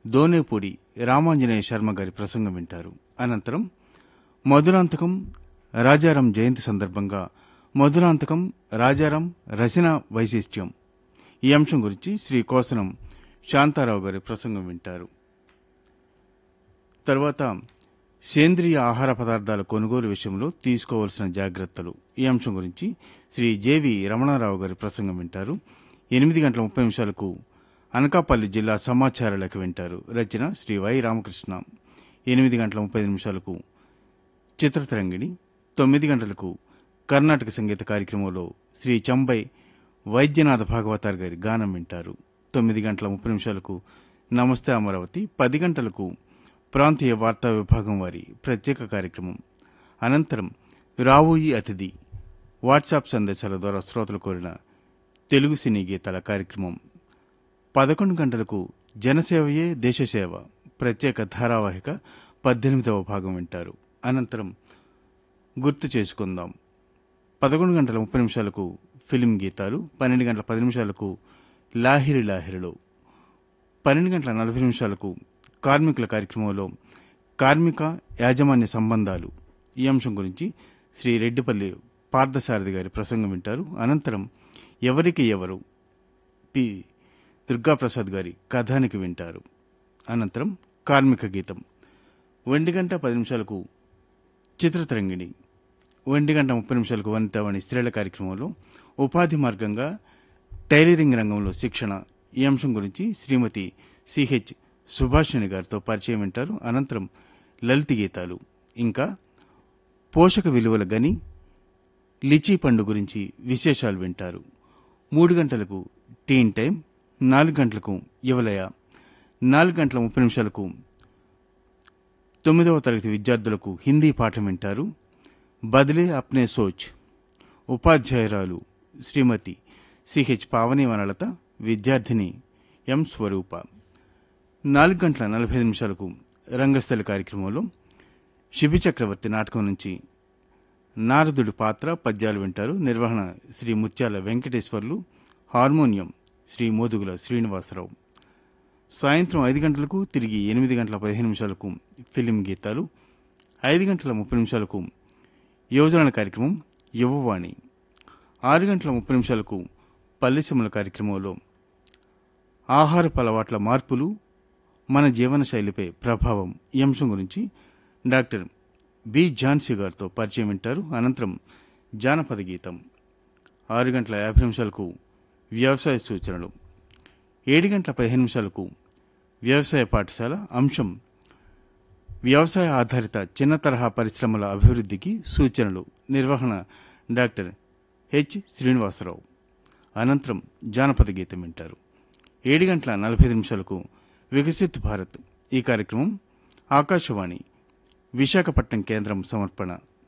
దోనేపూడి రామాంజనేయ శర్మ గారి ప్రసంగం వింటారు అనంతరం మధురాంతకం రాజారాం జయంతి సందర్భంగా మధురాంతకం రాజారాం రచన వైశిష్ట్యం ఈ అంశం గురించి శ్రీ కోసనం శాంతారావు గారి ప్రసంగం వింటారు తర్వాత సేంద్రియ ఆహార పదార్థాల కొనుగోలు విషయంలో తీసుకోవాల్సిన జాగ్రత్తలు ఈ అంశం గురించి శ్రీ జేవి రమణారావు గారి ప్రసంగం వింటారు ఎనిమిది గంటల ముప్పై నిమిషాలకు అనకాపల్లి జిల్లా సమాచార లెక్క వింటారు రచన శ్రీ వై రామకృష్ణ ఎనిమిది గంటల ముప్పై నిమిషాలకు చిత్రతరంగిణి తొమ్మిది గంటలకు కర్ణాటక సంగీత కార్యక్రమంలో శ్రీ చంబై వైద్యనాథ భాగవతార్ గారి గానం వింటారు తొమ్మిది గంటల ముప్పై నిమిషాలకు నమస్తే అమరావతి పది గంటలకు ప్రాంతీయ వార్తా విభాగం వారి ప్రత్యేక కార్యక్రమం అనంతరం రావోయి అతిథి వాట్సాప్ సందేశాల ద్వారా శ్రోతలు కోరిన తెలుగు సినీ గీతాల కార్యక్రమం పదకొండు గంటలకు జనసేవయే దేశసేవ ప్రత్యేక ధారావాహిక పద్దెనిమిదవ భాగం వింటారు అనంతరం గుర్తు చేసుకుందాం పదకొండు గంటల ముప్పై నిమిషాలకు ఫిలిం గీతాలు పన్నెండు గంటల పది నిమిషాలకు లాహిరి లాహిరిలో పన్నెండు గంటల నలభై నిమిషాలకు కార్మికుల కార్యక్రమంలో కార్మిక యాజమాన్య సంబంధాలు ఈ అంశం గురించి శ్రీ రెడ్డిపల్లి పార్థసారథి గారి ప్రసంగం వింటారు అనంతరం ఎవరికి ఎవరు పి దుర్గాప్రసాద్ గారి కథానికి వింటారు అనంతరం కార్మిక గీతం ఒంటి గంట పది నిమిషాలకు చిత్రతరంగిణి ఒంటి గంట ముప్పై నిమిషాలకు వనితావాణి స్త్రీల కార్యక్రమంలో ఉపాధి మార్గంగా టైలరింగ్ రంగంలో శిక్షణ ఈ అంశం గురించి శ్రీమతి సిహెచ్ సుభాషిణి గారితో పరిచయం వింటారు అనంతరం లలిత గీతాలు ఇంకా పోషక విలువల గని లిచీ పండు గురించి విశేషాలు వింటారు మూడు గంటలకు టీన్ టైం నాలుగు గంటలకు యువలయ నాలుగు గంటల ముప్పై నిమిషాలకు తొమ్మిదవ తరగతి విద్యార్థులకు హిందీ పాఠం వింటారు బదిలే అప్నే సోచ్ ఉపాధ్యాయురాలు శ్రీమతి సిహెచ్ పావని వనలత విద్యార్థిని ఎం స్వరూప నాలుగు గంటల నలభై ఐదు నిమిషాలకు రంగస్థలి కార్యక్రమంలో శిబి చక్రవర్తి నాటకం నుంచి నారదుడి పాత్ర పద్యాలు వింటారు నిర్వహణ శ్రీ ముత్యాల వెంకటేశ్వర్లు హార్మోనియం శ్రీ మోదుగుల శ్రీనివాసరావు సాయంత్రం ఐదు గంటలకు తిరిగి ఎనిమిది గంటల పదిహేను నిమిషాలకు ఫిలిం గీతాలు ఐదు గంటల ముప్పై నిమిషాలకు యువజన కార్యక్రమం యువవాణి ఆరు గంటల ముప్పై నిమిషాలకు పల్లెసీమల కార్యక్రమంలో ఆహారపు అలవాట్ల మార్పులు మన జీవన శైలిపై ప్రభావం ఈ అంశం గురించి డాక్టర్ బి ఝాన్సీ గారితో పరిచయం వింటారు అనంతరం జానపద గీతం ఆరు గంటల యాభై నిమిషాలకు వ్యవసాయ సూచనలు ఏడు గంటల పదిహేను నిమిషాలకు వ్యవసాయ పాఠశాల అంశం వ్యవసాయ ఆధారిత చిన్న తరహా పరిశ్రమల అభివృద్ధికి సూచనలు నిర్వహణ డాక్టర్ హెచ్ శ్రీనివాసరావు అనంతరం జానపద గీతం వింటారు ఏడు గంటల నలభై ఐదు నిమిషాలకు వికసిత్ భారత్ ఈ కార్యక్రమం ఆకాశవాణి విశాఖపట్నం కేంద్రం సమర్పణ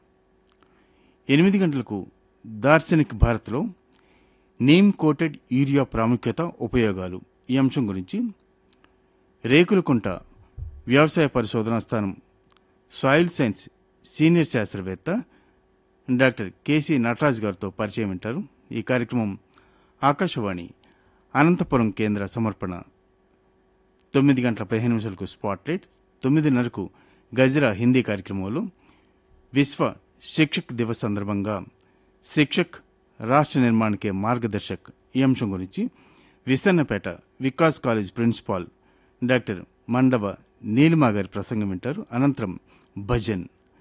ఎనిమిది గంటలకు దార్శనిక్ భారత్లో నేమ్ కోటెడ్ యూరియా ప్రాముఖ్యత ఉపయోగాలు ఈ అంశం గురించి రేకులకుంట వ్యవసాయ పరిశోధనా స్థానం సాయిల్ సైన్స్ సీనియర్ శాస్త్రవేత్త డాక్టర్ కెసి నటరాజ్ గారితో పరిచయం వింటారు ఈ కార్యక్రమం ఆకాశవాణి అనంతపురం కేంద్ర సమర్పణ తొమ్మిది గంటల పదిహేను నిమిషాలకు స్పాట్లైట్ తొమ్మిదిన్నరకు గజరా హిందీ కార్యక్రమంలో విశ్వ శిక్షక్ దివస్ సందర్భంగా శిక్షక్ రాష్ట్ర నిర్మాణకే మార్గదర్శక్ ఈ అంశం గురించి Visannapeta Vikas college principal doctor Mandava Neelima గారి ప్రసంగం వింటారు అనంతరం భజన్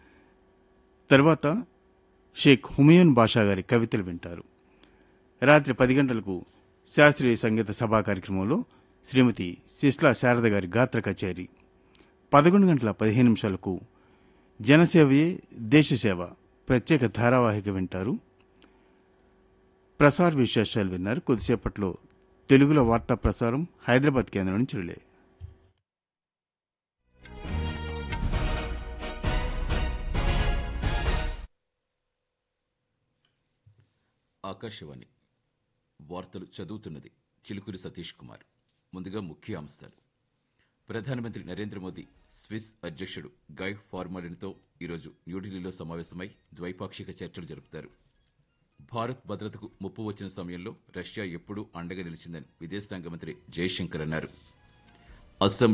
తర్వాత షేక్ హుమయూన్ బాషా గారి కవితలు వింటారు రాత్రి పది గంటలకు శాస్త్రీయ సంగీత సభా కార్యక్రమంలో శ్రీమతి సిస్లా శారద గారి గాత్ర కచేరీ పదకొండు గంటల పదిహేను నిమిషాలకు జనసేవయే దేశసేవ ప్రత్యేక ధారావాహిక వింటారు ప్రసార్ విశేషాలు విన్నారు కొద్దిసేపట్లో తెలుగులో వార్తా ప్రసారం హైదరాబాద్ కేంద్రం నుంచి రిలే ఆకాశవాణి వార్తలు చదువుతున్నది చిలుకూరి సతీష్ కుమార్ ముందుగా ముఖ్య అంశాలు ప్రధానమంత్రి నరేంద్ర మోదీ స్విస్ అధ్యక్షుడు గై ఫార్మలిన్తో ఈరోజు న్యూఢిల్లీలో సమావేశమై ద్వైపాక్షిక చర్చలు జరుపుతారు భారత్ భద్రతకు ముప్పు వచ్చిన సమయంలో రష్యా ఎప్పుడూ అండగా నిలిచిందని విదేశాంగ మంత్రి జయశంకర్ అన్నారు అస్సాం